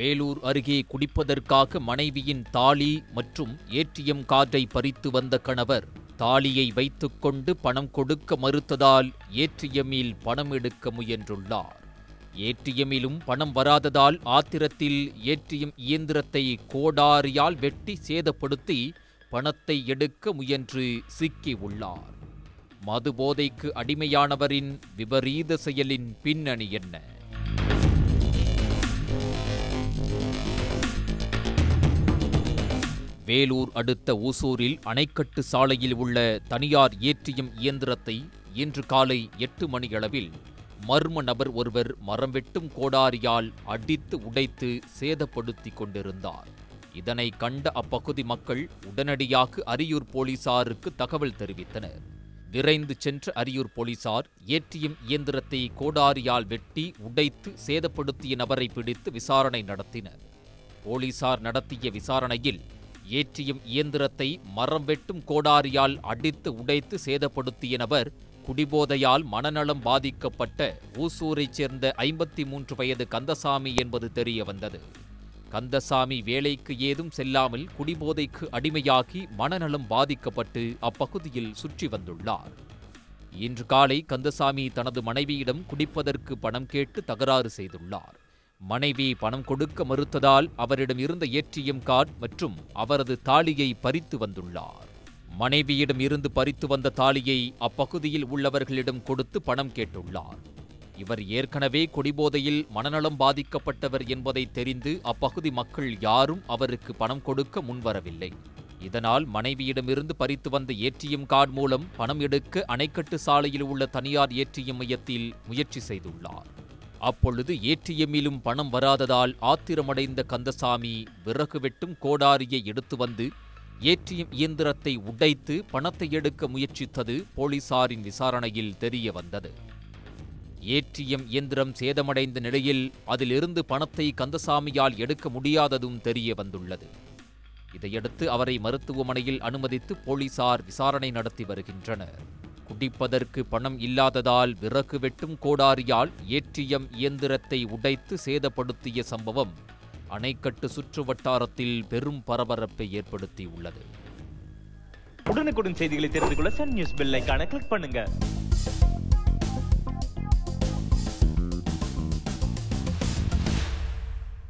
வேலூர் அருகே குடிப்பதற்காக மனைவியின் தாலி மற்றும் ஏடிஎம் கார்டை பறித்து வந்த கணவர் தாலியை வைத்துக்கொண்டு பணம் கொடுக்க மறுத்ததால் ஏடிஎம்மில் பணம் எடுக்க முயன்றுள்ளார் ஏடிஎம்மிலும் பணம் வராததால் ஆத்திரத்தில் ஏடிஎம் இயந்திரத்தை கோடாரியால் வெட்டி சேதப்படுத்தி பணத்தை எடுக்க முயன்று சிக்கி உள்ளார் மதுபோதைக்கு அடிமையானவரின் விபரீத செயலின் பின்னணி என்ன வேலூர் அடுத்த ஊசூரில் அணைக்கட்டு சாலையில் உள்ள தனியார் ஏற்றியம் இயந்திரத்தை இன்று காலை எட்டு மணியளவில் மர்ம நபர் ஒருவர் மரம் வெட்டும் கோடாரியால் அடித்து உடைத்து சேதப்படுத்திக் கொண்டிருந்தார் இதனை கண்ட அப்பகுதி மக்கள் உடனடியாக அரியூர் போலீசாருக்கு தகவல் தெரிவித்தனர் விரைந்து சென்ற அரியூர் போலீசார் ஏற்றியம் இயந்திரத்தை கோடாரியால் வெட்டி உடைத்து சேதப்படுத்திய நபரை பிடித்து விசாரணை நடத்தினர் போலீசார் நடத்திய விசாரணையில் ஏற்றியம் இயந்திரத்தை மரம் வெட்டும் கோடாரியால் அடித்து உடைத்து சேதப்படுத்திய நபர் குடிபோதையால் மனநலம் பாதிக்கப்பட்ட ஊசூரைச் சேர்ந்த ஐம்பத்தி மூன்று வயது கந்தசாமி என்பது தெரிய வந்தது கந்தசாமி வேலைக்கு ஏதும் செல்லாமல் குடிபோதைக்கு அடிமையாகி மனநலம் பாதிக்கப்பட்டு அப்பகுதியில் சுற்றி வந்துள்ளார் இன்று காலை கந்தசாமி தனது மனைவியிடம் குடிப்பதற்கு பணம் கேட்டு தகராறு செய்துள்ளார் மனைவி பணம் கொடுக்க மறுத்ததால் அவரிடம் இருந்த ஏடிஎம் கார்டு மற்றும் அவரது தாலியை பறித்து வந்துள்ளார் மனைவியிடம் இருந்து பறித்து வந்த தாலியை அப்பகுதியில் உள்ளவர்களிடம் கொடுத்து பணம் கேட்டுள்ளார் இவர் ஏற்கனவே குடிபோதையில் மனநலம் பாதிக்கப்பட்டவர் என்பதை தெரிந்து அப்பகுதி மக்கள் யாரும் அவருக்கு பணம் கொடுக்க முன்வரவில்லை இதனால் மனைவியிடமிருந்து பறித்து வந்த ஏடிஎம் கார்டு மூலம் பணம் எடுக்க அணைக்கட்டு சாலையில் உள்ள தனியார் ஏடிஎம் மையத்தில் முயற்சி செய்துள்ளார் அப்பொழுது ஏடிஎம்மிலும் பணம் வராததால் ஆத்திரமடைந்த கந்தசாமி விறகு வெட்டும் கோடாரியை எடுத்து வந்து ஏடிஎம் இயந்திரத்தை உடைத்து பணத்தை எடுக்க முயற்சித்தது போலீசாரின் விசாரணையில் தெரிய வந்தது ஏடிஎம் இயந்திரம் சேதமடைந்த நிலையில் அதிலிருந்து பணத்தை கந்தசாமியால் எடுக்க முடியாததும் தெரிய வந்துள்ளது இதையடுத்து அவரை மருத்துவமனையில் அனுமதித்து போலீசார் விசாரணை நடத்தி வருகின்றனர் குடிப்பதற்கு பணம் இல்லாததால் விறகு வெட்டும் கோடாரியால் ஏடிஎம் இயந்திரத்தை உடைத்து சேதப்படுத்திய சம்பவம் அணைக்கட்டு சுற்று வட்டாரத்தில் பெரும் பரபரப்பை ஏற்படுத்தியுள்ளது உடனுக்குடன் செய்திகளை தெரிந்து கொள்ள சன் நியூஸ் பெல் ஐகானை கிளிக் பண்ணுங்க